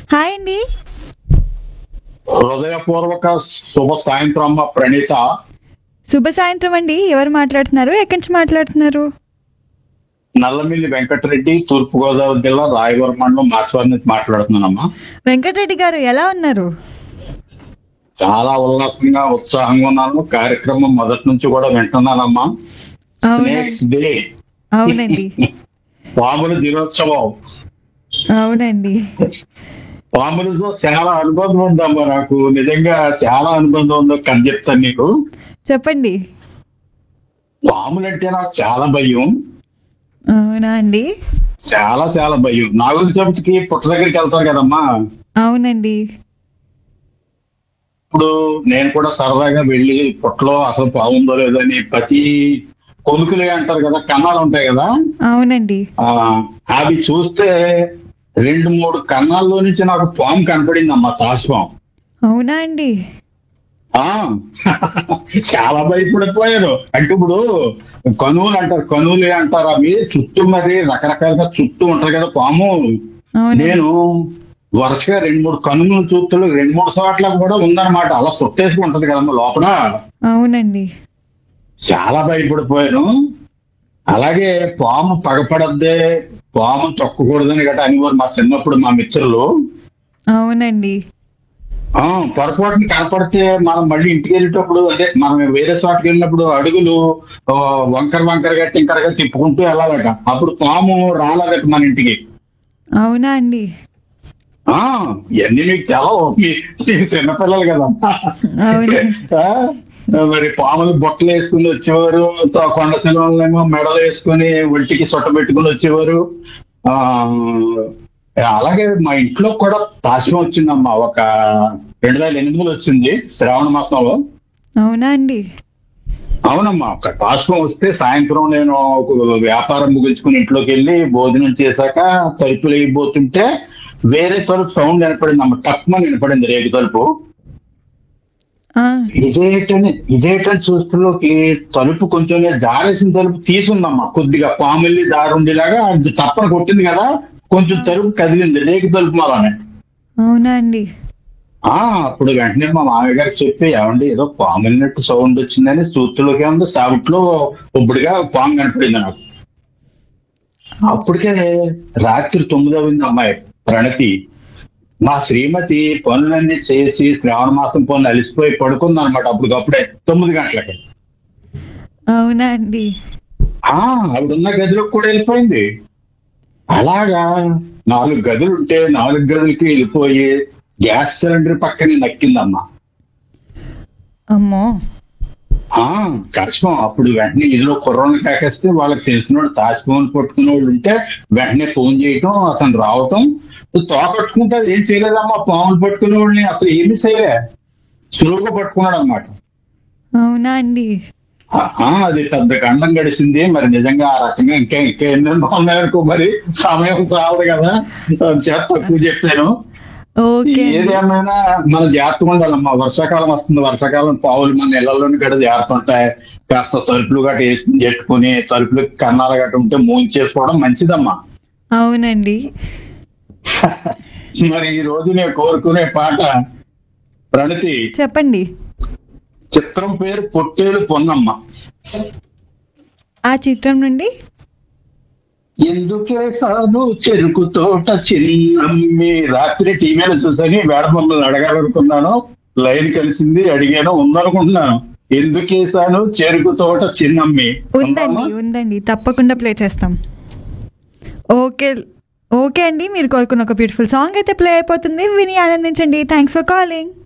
Hi అండి హృదయపూర్వక శుభ సాయంత్రం అమ్మ ప్రణీత శుభ సాయంత్రం అండి ఎవరు మాట్లాడుతున్నారు ఎక్కడి నుంచి మాట్లాడుతున్నారు నల్లమిల్లి వెంకటరెడ్డి తూర్పుగోదావరి జిల్లా రాయవరం మండలం మాట్లాడి నుంచి మాట్లాడుతున్నానమ్మా వెంకటరెడ్డి గారు ఎలా ఉన్నారు చాలా ఉల్లాసంగా ఉత్సాహంగా ఉన్నాను కార్యక్రమం మొదటి నుంచి కూడా వింటున్నానమ్మా అవునండి. స్నేక్స్ డే అవునండి పాముల దినోత్సవం అవునండి పాములతో చాలా అనుబంధం ఉందమ్మా నాకు నిజంగా చాలా అనుబంధం ఉందో కని చెప్తాను నీకు చెప్పండి పాములంటే నాకు చాలా భయం అవునా అండి చాలా చాలా భయం నాగుల చవితికి పుట్ట దగ్గరికి వెళ్తారు కదమ్మా అవునండి ఇప్పుడు నేను కూడా సరదాగా వెళ్ళి పుట్టలో అసలు బాగుందో లేదో అని ప్రతి కొనుకులే అంటారు కదా కన్నాలు ఉంటాయి కదా అవునండి ఆ అవి చూస్తే రెండు మూడు కన్నాల్లో నుంచి నాకు పాము కనపడింది అమ్మ తాసుపాం అవునా అండి ఆ చాలా భయపడిపోయాను అంటే ఇప్పుడు కనువులు అంటారు కనువులే అంటారు అవి చుట్టూ మరి రకరకాలుగా చుట్టూ ఉంటారు కదా పాము అవునండి నేను వరుసగా రెండు మూడు కనుమలు చూస్తులు రెండు మూడు చోట్ల కూడా ఉందన్నమాట అలా చుట్టేసుకు ఉంటది కదమ్మా లోపల అవునండి చాలా భయపడిపోయాను అలాగే పాము పగపడద్దే పాము తొక్కకూడదని గట్రా అనేవారు మా చిన్నప్పుడు మా మిత్రులు అవునండి ఆ పొరపాటుని కనపడితే మనం మళ్ళీ ఇంటికి వెళ్ళేటప్పుడు అదే మనం వేరే చోటకి వెళ్ళినప్పుడు అడుగులు ఆ, వంకర వంకరగా టింకరగా తిప్పుకుంటూ వెళ్ళాలట అప్పుడు పాము రాలేదట మన ఇంటికి అవునా అండి ఆ ఇవన్నీ మీకు చాలా మీ చిన్నపిల్లలు కదా అవునండి ఆ, మరి పాములు బొట్టలు వేసుకుని వచ్చేవారు తో- కొండ శిలవలేమో మెడలు వేసుకుని ఒంటికి సొట్ట పెట్టుకుని వచ్చేవారు ఆ అలాగే మా ఇంట్లో కూడా తాశం వచ్చిందమ్మా ఒక రెండు వేల ఎనిమిదిలో వచ్చింది శ్రావణ మాసంలో అవునా అండి అవునమ్మా ఒక తాశం వస్తే సాయంత్రం నేను ఒక వ్యాపారం ముగించుకుని ఇంట్లోకి వెళ్ళి భోజనం చేశాక తలుపులు వేయబోతుంటే వేరే తలుపు సౌండ్ వినపడింది అమ్మ టక్మని వినపడింది రేగు తలుపు ఆ, ఇదేటని ఇదేటని చూస్తులోకి తలుపు కొంచెం జారేసిన తలుపు తీసుందమ్మా కొద్దిగా పాముల్ని దారుండేలాగా అది తప్పన కొట్టింది కదా కొంచెం తలుపు కదిలింది రేకు తలుపు మాలనే అవునా అండి ఆ అప్పుడు వెంటనే మా మామయ్య గారికి చెప్పి ఏమండి ఏదో పాము వెళ్ళినట్టు సౌండ్ వచ్చిందని సూత్తులోకి ఉంది సాగుట్లో ఒబ్బడిగా పాము కనపడింది నాకు అప్పటికే రాత్రి తొమ్మిదవింది అమ్మాయి ప్రణతి మా శ్రీమతి పనులన్నీ చేసి శ్రావణ మాసం పనులు అలిసిపోయి పడుకుంది అనమాట అప్పటికప్పుడే తొమ్మిది గంటలకి అవునా అండి ఆ ఆవిడున్న గదిలోకి కూడా వెళ్ళిపోయింది అలాగా నాలుగు గదులు ఉంటే నాలుగు గదులకి వెళ్ళిపోయి గ్యాస్ సిలిండర్ పక్కనే నక్కిందమ్మా అమ్మో ఆ కష్టం అప్పుడు వెంటనే ఇదిలో కుర్రోళ్ళు కాకేస్తే వాళ్ళకి తెలిసిన వాళ్ళు తాజ్మహల్ పట్టుకునే వాళ్ళు ఉంటే వెంటనే ఫోన్ చేయటం అతను రావటం తోకట్టుకుంటే అది ఏం చేయలేదమ్మా పాములు పట్టుకునే వాళ్ళని అసలు ఏమీ చేయలే సులువుగా పట్టుకున్నాడు అనమాట అవునా అండి అది పెద్ద గండం గడిచింది మరి నిజంగా ఆ రకంగా ఇంకా ఇంకా ఎన్నెన్నో ఉన్నాయనుకో మరి సమయం చాలదు కదా చేత తక్కువ చెప్పాను ఓకే అండి ఏదేమైనా మన జాగ్రత్తగా ఉండాలమ్మా వర్షాకాలం వస్తుంది వర్షాకాలం పావులు మన ఇళ్లలోని గడ జాగ్రత్త ఉంటాయి కాస్త తలుపులు గట్ట వేసుకుని చెట్టుకుని తలుపులు కన్నాలు గట్ట ఉంటే మూన్ చేసుకోవడం మంచిదమ్మా అవునండి మరి ఈ రోజు నేను కోరుకునే పాట ప్రణతి చెప్పండి చిత్రం పేరు పొట్టేలు పొన్నమ్మ ఆ చిత్రం నుండి ఎందుకే సాను చెరుకు తోట చిన్నమ్మి రాత్రి టీవీలో చూసని వేడ మమ్మల్ని అడగాలనుకున్నాను లైన్ కలిసింది అడిగాను ఉందనుకుంటున్నాను ఎందుకేసాను చెరుకు తోట చిన్నమ్మి ఉందండి ఉందండి తప్పకుండా ప్లే చేస్తాం ఓకే ఓకే అండి మీరు కోరుకున్న ఒక బ్యూటిఫుల్ సాంగ్ అయితే ప్లే అయిపోతుంది విని ఆనందించండి థ్యాంక్స్ ఫర్ కాలింగ్